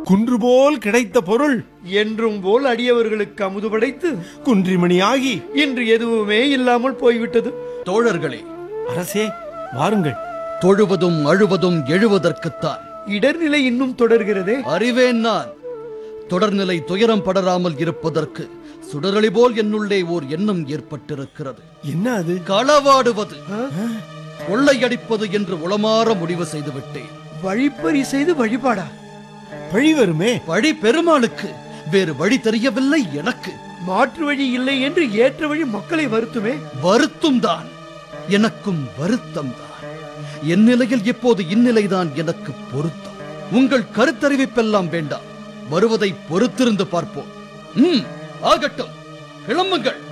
குன்று போல் கிடைத்த பொருள் என்றும் போல் அடியவர்களுக்கு அமுது படைத்து குன்றிமணியாகி இன்று எதுவுமே இல்லாமல் போய்விட்டது தோழர்களே அரசே வாருங்கள் தொழுவதும் அழுவதும் எழுவதற்குத்தான் இடர்நிலை இன்னும் தொடர்கிறதே அறிவேன் நான் தொடர்நிலை துயரம் படராமல் இருப்பதற்கு சுடரொளி போல் என்னுள்ளே ஓர் எண்ணம் ஏற்பட்டிருக்கிறது என்ன அது களவாடுவது கொள்ளையடிப்பது என்று உளமாற முடிவு செய்துவிட்டேன் வழிப்பறி செய்து வழிபாடா பழி வருமே வழி பெருமாளுக்கு வேறு வழி தெரியவில்லை எனக்கு மாற்று வழி இல்லை என்று ஏற்ற வழி மக்களை வருத்துமே வருத்தும் தான் எனக்கும் வருத்தம் தான் என் நிலையில் இப்போது இந்நிலைதான் எனக்கு பொருத்தம் உங்கள் கருத்தறிவிப்பெல்லாம் வேண்டாம் வருவதை பொறுத்திருந்து பார்ப்போம் ம் ஆகட்டும் கிளம்புங்கள்